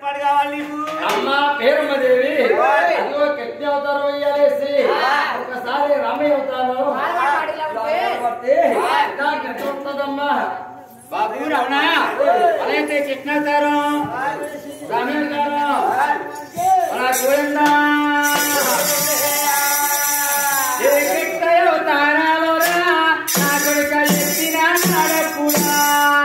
పాటు కావాలి నీకు అమ్మ పేరమ్మదేవి అదిగో కట్ని అవతారం అయ్యాలేసి ఒకసారి రామయ్య అవుతాను పడితే నాకు ఎట్లా ఉంటుందమ్మా బాబు రమణ అలాగే చిట్నవుతారు రామయ్య గారు అలా చూడండా ఏ గిట్టయ అవతారాలోరా నా కొడుక ఎత్తిన నడపురా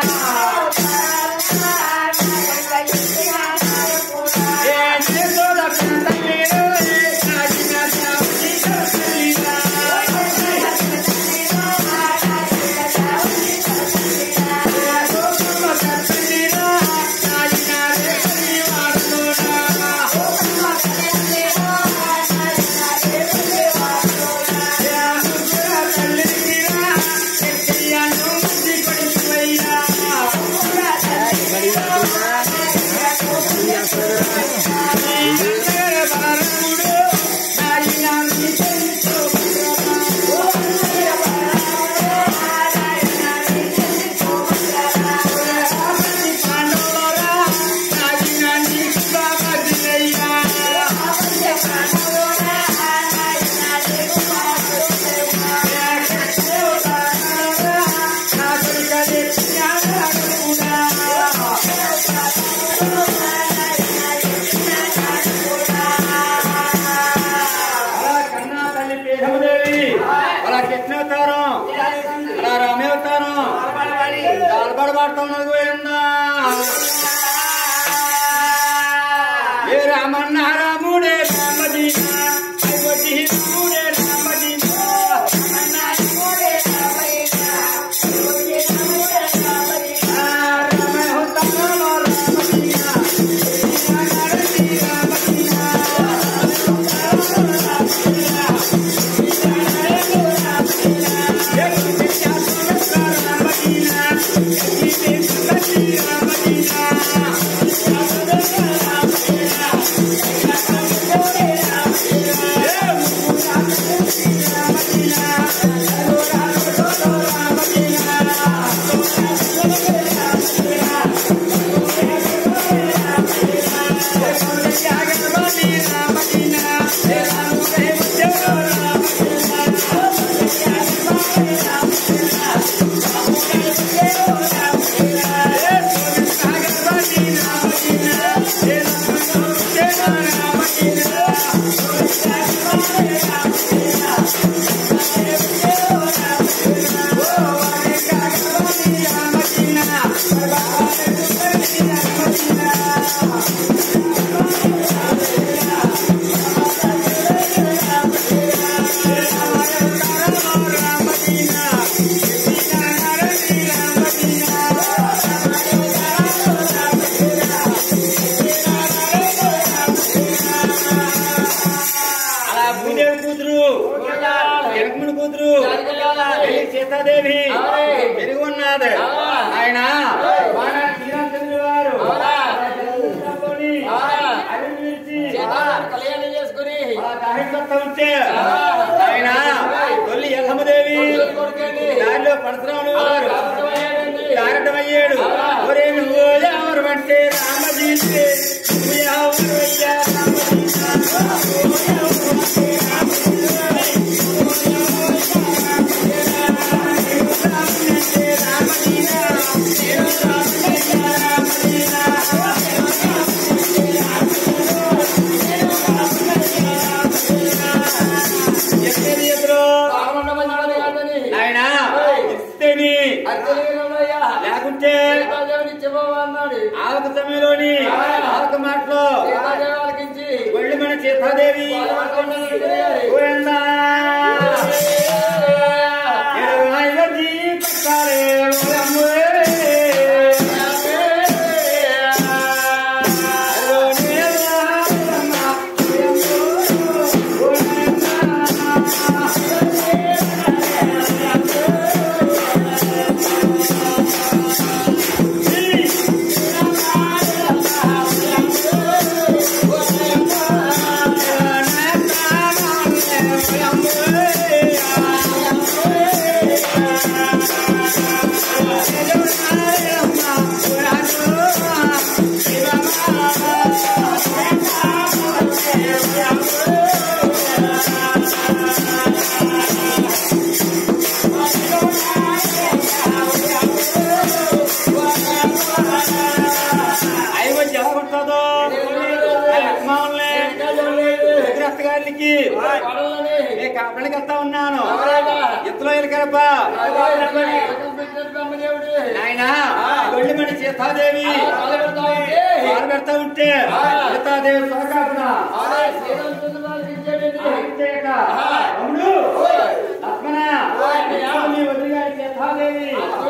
ఏ చేతోడ పంటలేరు కాచిన సాక్షి కర్తలిరా కన్నా తల్లి పేదమదేవి అలా కెట్టినవుతారు అలా రామే అవుతాను దాల్పడబడుతున్నది పోయిందా ఏ రామన్న రాముడే రామజీనా అయ్యొచ్చి రాముడే రామజీనా రామ అవుతాను రామజీనా అలా భూదేవి కూతురు జనకుముని కూతురు వెళ్ళి సీతాదేవి పెరిగి ఉన్నది ఆయన బాణాలు శ్రీరామచంద్రుల వారు జలసముద్రంలోని అడవి విడిచి కళ్యాణం చేసుకుని అలా దాహించొస్తా ఉంటే ఆయన తొల్లి ఎల్లమ్మదేవి దారిలో పరశురాములు వారు దారటమయ్యాడు ఒరే నువ్వు ఎవరు అంటే రామజీతే నువ్వు ఎవరు అయ్యా ఎక్కడి ఎదురు రామన్న మంచి కాదని ఆయన ఇస్తేని అర్థలేనయ్యా లేకుంటే సీతాదేవిని ఇచ్చిపోవా అన్నాడు ఆవక సమయంలోని ఆవక మాటలో సీతాదేవి వాళ్ళకించి ఒళ్ళు మన సీతాదేవి ఉంటుందో మామూలే విగ్రహ గారికి నేను కాపడానికి వస్తా ఉన్నాను ఎత్తులో ఎలకరబ్బా నాయన గొల్లి మణి సీతాదేవి పాలు పెడతా ఉంటే సీతాదేవి సోకాపన అవును లక్ష్మణ మీ వదిలి గారి సీతాదేవి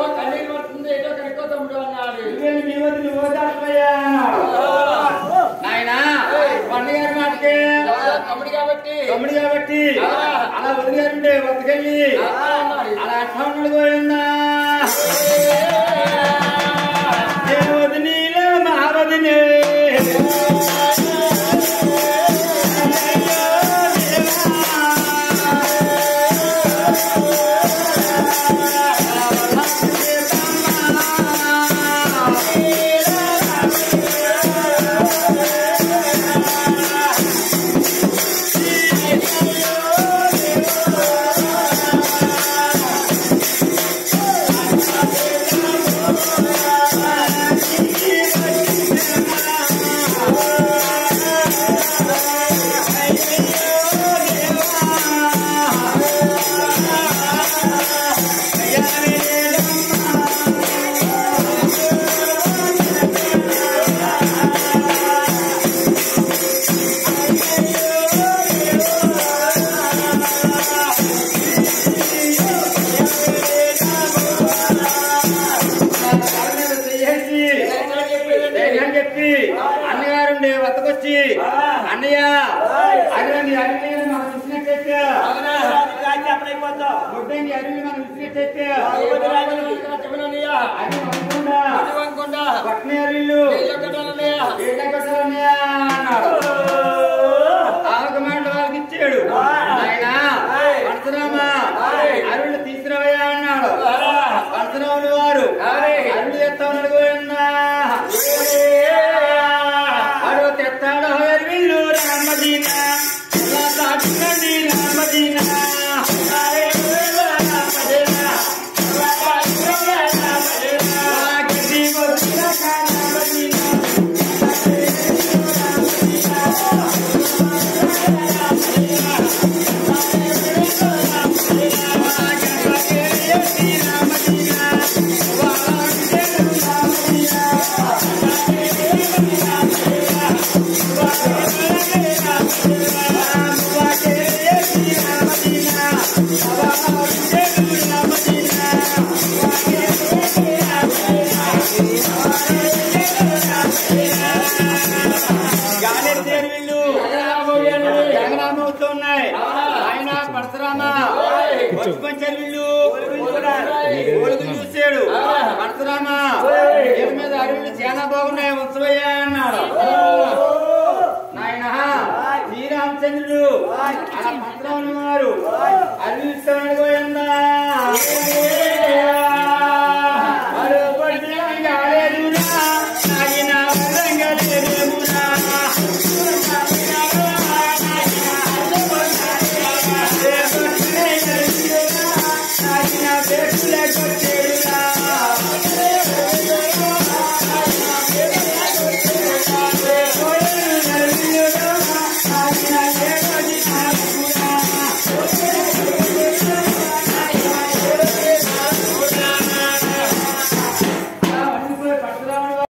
నువ్వేమి మీ వదిలి ఓదార్పయ్యా నాయన పండుగారి మాటకి కాబట్టి తమ్ముడు కాబట్టి అలా వదిలి గారు ఉంటే బతకెళ్ళి అలా అట్లా ఉన్నాడు గోవిందా నేను వదినీలో మా వదినే ధైర్యం చెప్పి అన్నగారుండే వద్దకొచ్చి అన్నయ్య అరవై అరవై మనం ఇచ్చినట్టయితే ముడ్డంగి అరవై మనం ఇచ్చినట్టయితే అది అనుకుండా పట్నే అరిల్లు అన్నాడు ఆగమాట వాళ్ళకి ఇచ్చాడు ఆయన పరశురామా అరుళ్ళు తీసుకురావయ్యా అన్నాడు పరశురాములు వారు అరుళ్ళు తెస్తా ఉన్నాడు గోవిందా అడు తెస్తాడు అరుళ్ళు రామదీన ఇలా దాటుకోండి రామదీన వాకిటి వదిలాక రామదీన జగనామవుతూ ఉన్నాయి ఆయన పరశురామ వచ్చి వీళ్ళు ఓలుగు చూశాడు పరశురామ దీని మీద అడవులు చాలా బాగున్నాయి ఉత్సవయ్యా అన్నాడు నాయన శ్రీరామచంద్రుడు అలా పరశురాములు వారు అడవి ఇస్తామని